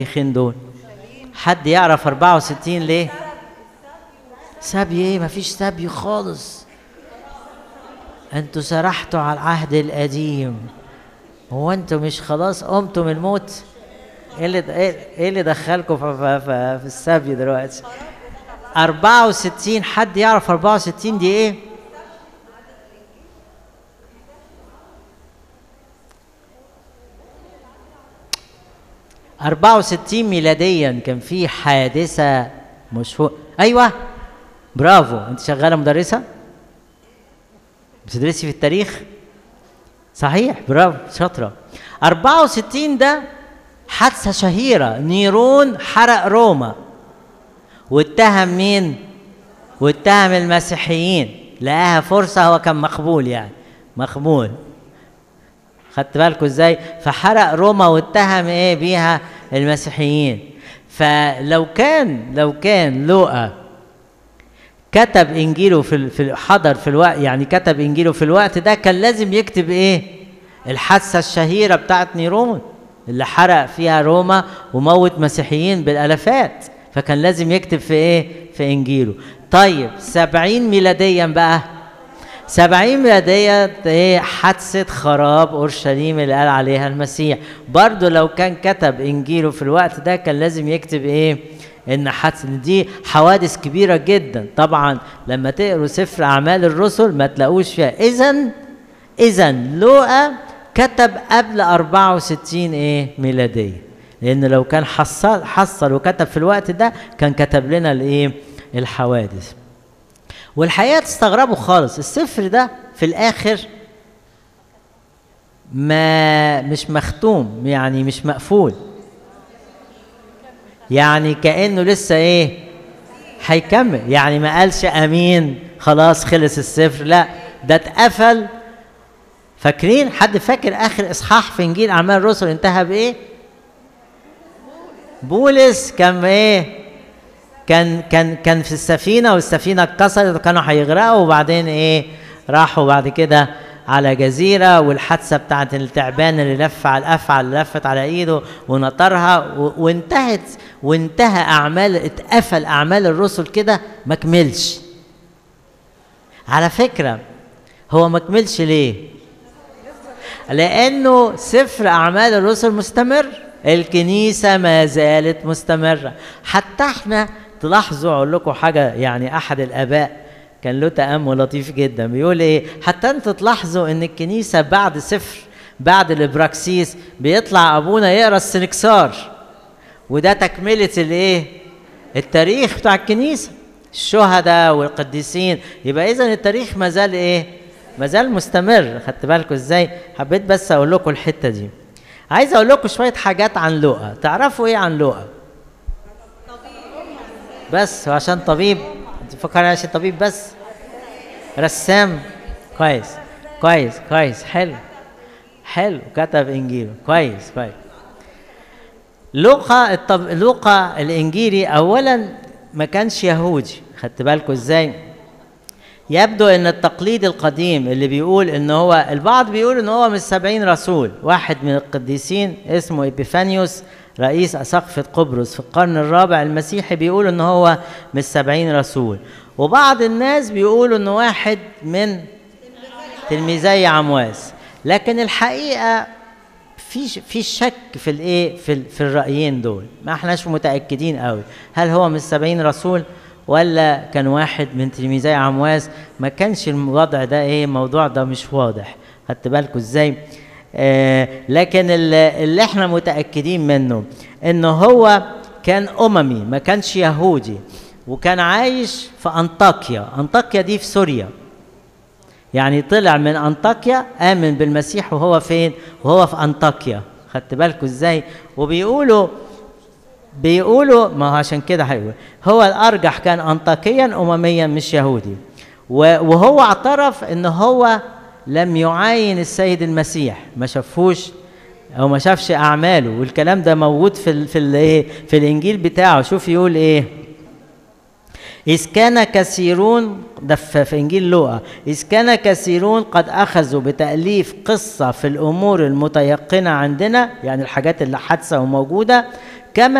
التاريخين دول حد يعرف 64 ليه سبي ايه مفيش سبي خالص انتوا سرحتوا على العهد القديم هو انتوا مش خلاص قمتوا من الموت ايه اللي ايه إيه اللي دخلكم في, في, في, في السبي دلوقتي 64 حد يعرف 64 دي ايه أربعة وستين ميلاديا كان في حادثة مشهورة أيوة برافو أنت شغالة مدرسة بتدرسي في التاريخ صحيح برافو شاطرة أربعة وستين ده حادثة شهيرة نيرون حرق روما واتهم مين واتهم المسيحيين لقاها فرصة هو كان مقبول يعني مقبول خدت بالكم ازاي فحرق روما واتهم ايه بيها المسيحيين فلو كان لو كان لوقا كتب انجيله في في حضر في الوقت يعني كتب انجيله في الوقت ده كان لازم يكتب ايه الحادثه الشهيره بتاعت نيرون اللي حرق فيها روما وموت مسيحيين بالالافات فكان لازم يكتب في ايه في انجيله طيب سبعين ميلاديا بقى سبعين ميلادية ايه حادثة خراب أورشليم اللي قال عليها المسيح برضو لو كان كتب إنجيله في الوقت ده كان لازم يكتب ايه إن حادثة دي حوادث كبيرة جدا طبعا لما تقروا سفر أعمال الرسل ما تلاقوش فيها إذا إذا لوقا كتب قبل 64 ايه ميلادية لأن لو كان حصل حصل وكتب في الوقت ده كان كتب لنا الايه الحوادث والحقيقه تستغربوا خالص السفر ده في الاخر ما مش مختوم يعني مش مقفول يعني كانه لسه ايه هيكمل يعني ما قالش امين خلاص خلص السفر لا ده اتقفل فاكرين حد فاكر اخر اصحاح في انجيل اعمال الرسل انتهى بايه بولس كان ايه كان كان كان في السفينه والسفينه اتكسرت وكانوا هيغرقوا وبعدين ايه راحوا بعد كده على جزيره والحادثه بتاعت التعبان اللي لف على الافعى اللي لفت على ايده ونطرها وانتهت وانتهى اعمال اتقفل اعمال الرسل كده ما كملش على فكره هو ما كملش ليه لانه سفر اعمال الرسل مستمر الكنيسه ما زالت مستمره حتى احنا تلاحظوا اقول لكم حاجه يعني احد الاباء كان له تامل لطيف جدا بيقول ايه حتى انتوا تلاحظوا ان الكنيسه بعد سفر بعد الابراكسيس بيطلع ابونا يقرا السنكسار وده تكمله الايه التاريخ بتاع الكنيسه الشهداء والقديسين يبقى اذا التاريخ ما زال ايه ما زال مستمر خدت بالكم ازاي حبيت بس اقول لكم الحته دي عايز اقول لكم شويه حاجات عن لوقا تعرفوا ايه عن لوقا بس هو عشان طبيب انت فكر عشان طبيب بس رسام كويس كويس كويس حلو حلو كتب انجيله كويس كويس لوقا الطب... لوقا الانجيلي اولا ما كانش يهودي خدت بالكم ازاي يبدو ان التقليد القديم اللي بيقول ان هو البعض بيقول ان هو من السبعين رسول واحد من القديسين اسمه ايبيفانيوس رئيس أسقفة قبرص في القرن الرابع المسيحي بيقول ان هو من السبعين رسول وبعض الناس بيقولوا ان واحد من تلميذي عمواس لكن الحقيقة في في شك في الايه في في الرايين دول ما احناش متاكدين قوي هل هو من السبعين رسول ولا كان واحد من تلميذي عمواس ما كانش الوضع ده ايه الموضوع ده مش واضح خدت بالكم ازاي آه لكن اللي احنا متاكدين منه انه هو كان اممي ما كانش يهودي وكان عايش في انطاكيا انطاكيا دي في سوريا يعني طلع من انطاكيا امن بالمسيح وهو فين وهو في انطاكيا خدت بالكم ازاي وبيقولوا بيقولوا ما هو عشان كده هيقول هو الارجح كان انطاكيا امميا مش يهودي وهو اعترف ان هو لم يعاين السيد المسيح ما شافوش او ما شافش اعماله والكلام ده موجود في ال في ال في الانجيل بتاعه شوف يقول ايه إذ كان كثيرون ده في إنجيل لوقا إذ كان كثيرون قد أخذوا بتأليف قصة في الأمور المتيقنة عندنا يعني الحاجات اللي حادثة وموجودة كما